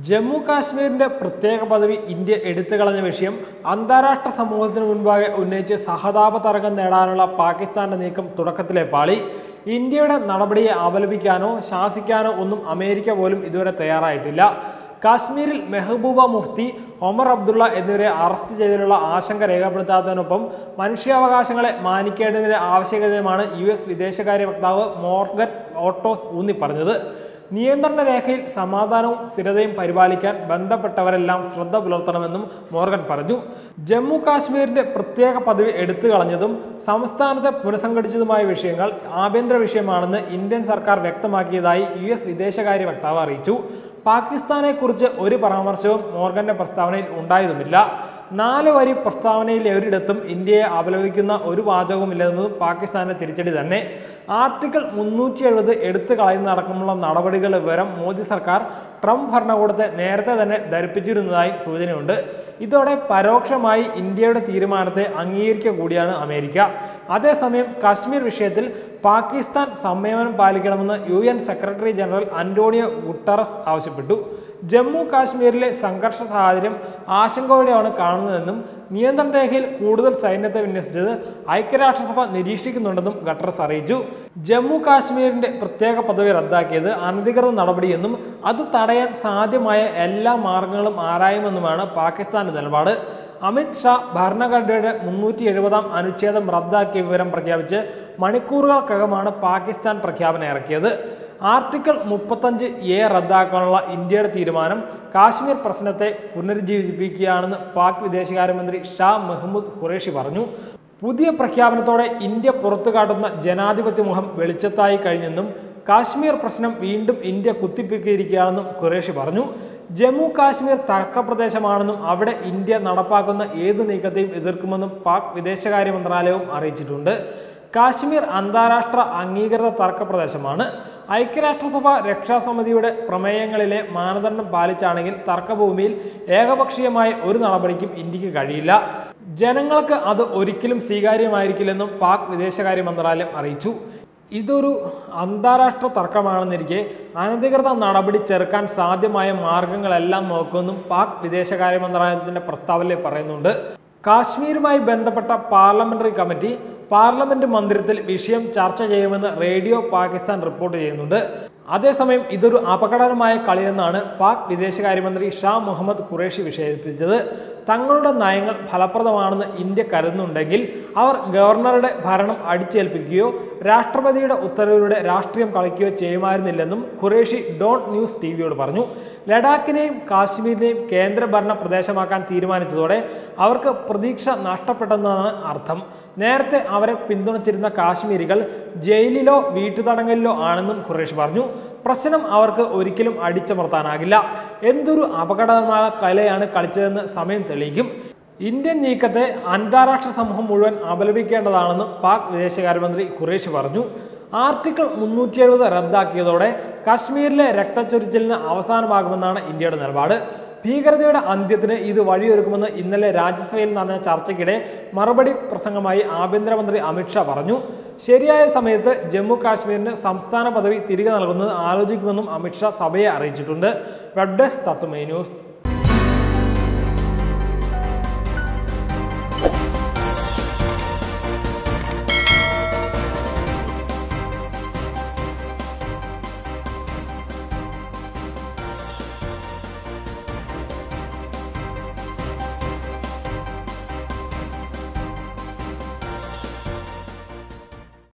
ജമ്മു കാശ്മീരിന്റെ പ്രത്യേക പദവി ഇന്ത്യ എടുത്തു കളഞ്ഞ വിഷയം അന്താരാഷ്ട്ര സമൂഹത്തിന് മുൻപാകെ ഉന്നയിച്ച് സഹതാപ തരംഗം നേടാനുള്ള പാകിസ്ഥാന്റെ നീക്കം തുടക്കത്തിലെ പാളി ഇന്ത്യയുടെ നടപടിയെ അപലപിക്കാനോ ശാസിക്കാനോ ഒന്നും അമേരിക്ക പോലും ഇതുവരെ തയ്യാറായിട്ടില്ല കാശ്മീരിൽ മെഹബൂബ മുഫ്തി ഒമർ അബ്ദുള്ള എന്നിവരെ അറസ്റ്റ് ചെയ്തതിലുള്ള ആശങ്ക രേഖപ്പെടുത്താത്തതിനൊപ്പം മനുഷ്യാവകാശങ്ങളെ മാനിക്കേണ്ടതിന്റെ ആവശ്യകതയുമാണ് യു എസ് വിദേശകാര്യ വക്താവ് മോർഗൻ ഓട്ടോസ് ഊന്നി പറഞ്ഞത് നിയന്ത്രണ രേഖയിൽ സമാധാനവും സ്ഥിരതയും പരിപാലിക്കാൻ ബന്ധപ്പെട്ടവരെല്ലാം ശ്രദ്ധ പുലർത്തണമെന്നും മോർഗൻ പറഞ്ഞു ജമ്മു കാശ്മീരിന്റെ പ്രത്യേക പദവി എടുത്തു കളഞ്ഞതും സംസ്ഥാനത്തെ പുനഃസംഘടിച്ചതുമായ വിഷയങ്ങൾ ആഭ്യന്തര വിഷയമാണെന്ന് ഇന്ത്യൻ സർക്കാർ വ്യക്തമാക്കിയതായി യു എസ് വിദേശകാര്യ വക്താവ് അറിയിച്ചു പാകിസ്ഥാനെക്കുറിച്ച് ഒരു പരാമർശവും മോർഗന്റെ പ്രസ്താവനയിൽ ഉണ്ടായതുമില്ല നാല് വരി പ്രസ്താവനയിൽ ഒരിടത്തും ഇന്ത്യയെ അപലപിക്കുന്ന ഒരു വാചകവുമില്ലെന്നതും പാകിസ്ഥാന്റെ തിരിച്ചടി തന്നെ ആർട്ടിക്കിൾ മുന്നൂറ്റി എഴുപത് എടുത്തു കളയുന്നതടക്കമുള്ള നടപടികളുടെ വിവരം മോദി സർക്കാർ ട്രംപ് ഭരണകൂടത്തെ നേരത്തെ തന്നെ ധരിപ്പിച്ചിരുന്നതായും സൂചനയുണ്ട് ഇതോടെ പരോക്ഷമായി ഇന്ത്യയുടെ തീരുമാനത്തെ അംഗീകരിക്കുക കൂടിയാണ് അമേരിക്ക അതേസമയം കാശ്മീർ വിഷയത്തിൽ പാകിസ്ഥാൻ സംയമനം പാലിക്കണമെന്ന് U N secretary general Antonio Guterres ആവശ്യപ്പെട്ടു ജമ്മു കാശ്മീരിലെ സംഘർഷ സാഹചര്യം ആശങ്കയോടെയാണ് കാണുന്നതെന്നും നിയന്ത്രണ രേഖയിൽ കൂടുതൽ സൈന്യത്തെ വിന്യസിച്ചത് ഐക്യരാഷ്ട്രസഭ നിരീക്ഷിക്കുന്നുണ്ടെന്നും ഗട്ടറസ് അറിയിച്ചു ജമ്മു കാശ്മീരിന്റെ പ്രത്യേക പദവി റദ്ദാക്കിയത് അനധികൃത നടപടിയെന്നും അത് തടയാൻ സാധ്യമായ എല്ലാ മാർഗങ്ങളും ആരായുമെന്നുമാണ് പാകിസ്ഥാന്റെ നിലപാട് അമിത് ഷാ ഭരണഘടനയുടെ മുന്നൂറ്റി എഴുപതാം അനുച്ഛേദം റദ്ദാക്കിയ വിവരം പ്രഖ്യാപിച്ച് മണിക്കൂറുകൾക്കകമാണ് പാകിസ്ഥാൻ പ്രഖ്യാപനം ഇറക്കിയത് ആർട്ടിക്കിൾ മുപ്പത്തഞ്ച് എ റദ്ദാക്കാനുള്ള ഇന്ത്യയുടെ തീരുമാനം കാശ്മീർ പ്രശ്നത്തെ പുനരുജ്ജീവിപ്പിക്കുകയാണെന്ന് പാക് വിദേശകാര്യമന്ത്രി ഷാ മെഹ്മൂദ് ഖുറേഷി പറഞ്ഞു പുതിയ പ്രഖ്യാപനത്തോടെ ഇന്ത്യ പുറത്തു കാട്ടുന്ന ജനാധിപത്യ മുഖം വെളിച്ചത്തായി കഴിഞ്ഞെന്നും കാശ്മീർ പ്രശ്നം വീണ്ടും ഇന്ത്യ കുത്തിപ്പിക്കിയിരിക്കുകയാണെന്നും ഖുറേഷി പറഞ്ഞു ജമ്മു കാശ്മീർ തർക്ക പ്രദേശമാണെന്നും അവിടെ ഇന്ത്യ നടപ്പാക്കുന്ന ഏത് നീക്കത്തെയും എതിർക്കുമെന്നും പാക് വിദേശകാര്യ മന്ത്രാലയവും അറിയിച്ചിട്ടുണ്ട് കാശ്മീർ അന്താരാഷ്ട്ര അംഗീകൃത തർക്ക പ്രദേശമാണ് ഐക്യരാഷ്ട്രസഭ രക്ഷാസമിതിയുടെ പ്രമേയങ്ങളിലെ മാനദണ്ഡം പാലിച്ചാണെങ്കിൽ തർക്കഭൂമിയിൽ ഏകപക്ഷീയമായ ഒരു നടപടിക്കും ഇന്ത്യക്ക് കഴിയില്ല ജനങ്ങൾക്ക് അത് ഒരിക്കലും സ്വീകാര്യമായിരിക്കില്ലെന്നും പാക് വിദേശകാര്യ മന്ത്രാലയം അറിയിച്ചു ഇതൊരു അന്താരാഷ്ട്ര തർക്കമാണെന്നിരിക്കെ അനധികൃത നടപടി ചെറുക്കാൻ സാധ്യമായ മാർഗങ്ങളെല്ലാം നോക്കുമെന്നും പാക് വിദേശകാര്യ മന്ത്രാലയത്തിന്റെ പ്രസ്താവനയിൽ പറയുന്നുണ്ട് കാശ്മീരുമായി ബന്ധപ്പെട്ട പാർലമെന്ററി കമ്മിറ്റി പാർലമെന്റ് മന്ദിരത്തിൽ വിഷയം ചർച്ച ചെയ്യുമെന്ന് റേഡിയോ പാകിസ്ഥാൻ റിപ്പോർട്ട് ചെയ്യുന്നുണ്ട് അതേസമയം ഇതൊരു അപകടകരമായ കളിയെന്നാണ് പാക് വിദേശകാര്യമന്ത്രി ഷാ മുഹമ്മദ് ഖുറേഷി വിശേഷിപ്പിച്ചത് തങ്ങളുടെ നയങ്ങൾ ഫലപ്രദമാണെന്ന് ഇന്ത്യ കരുതുന്നുണ്ടെങ്കിൽ അവർ ഗവർണറുടെ ഭരണം അടിച്ചേൽപ്പിക്കുകയോ രാഷ്ട്രപതിയുടെ ഉത്തരവിലൂടെ രാഷ്ട്രീയം കളിക്കുകയോ ചെയ്യുമായിരുന്നില്ലെന്നും ഖുറേഷി ഡോൺ ന്യൂസ് ടി വിയോട് പറഞ്ഞു ലഡാക്കിനെയും കാശ്മീരിനെയും കേന്ദ്രഭരണ പ്രദേശമാക്കാൻ തീരുമാനിച്ചതോടെ അവർക്ക് പ്രതീക്ഷ നഷ്ടപ്പെട്ടെന്നാണ് അർത്ഥം നേരത്തെ അവരെ പിന്തുണച്ചിരുന്ന കാശ്മീരികൾ ജയിലിലോ വീട്ടുതടങ്കലിലോ ആണെന്നും ഖുറേഷ് പറഞ്ഞു പ്രശ്നം അവർക്ക് ഒരിക്കലും അടിച്ചമർത്താനാകില്ല എന്തൊരു അപകടകരമായ കലയാണ് കളിച്ചതെന്ന് സമയം തെളിയിക്കും ഇന്ത്യൻ നീക്കത്തെ അന്താരാഷ്ട്ര സമൂഹം മുഴുവൻ അപലപിക്കേണ്ടതാണെന്ന് പാക് വിദേശകാര്യമന്ത്രി ഖുറേഷ് പറഞ്ഞു ആർട്ടിക്കിൾ മുന്നൂറ്റി എഴുപത് റദ്ദാക്കിയതോടെ കാശ്മീരിലെ രക്തച്ചൊരിച്ചിലിന് അവസാനമാകുമെന്നാണ് ഇന്ത്യയുടെ നിലപാട് ഭീകരതയുടെ അന്ത്യത്തിന് ഇത് വഴിയൊരുക്കുമെന്ന് ഇന്നലെ രാജ്യസഭയിൽ നടന്ന ചർച്ചയ്ക്കിടെ മറുപടി പ്രസംഗമായി ആഭ്യന്തരമന്ത്രി അമിത്ഷാ പറഞ്ഞു ശരിയായ സമയത്ത് ജമ്മു കാശ്മീരിന് സംസ്ഥാന പദവി തിരികെ നൽകുന്നത് ആലോചിക്കുമെന്നും അമിത്ഷാ സഭയെ അറിയിച്ചിട്ടുണ്ട് വെബ് ഡെസ്ക് തത്വമേ ന്യൂസ്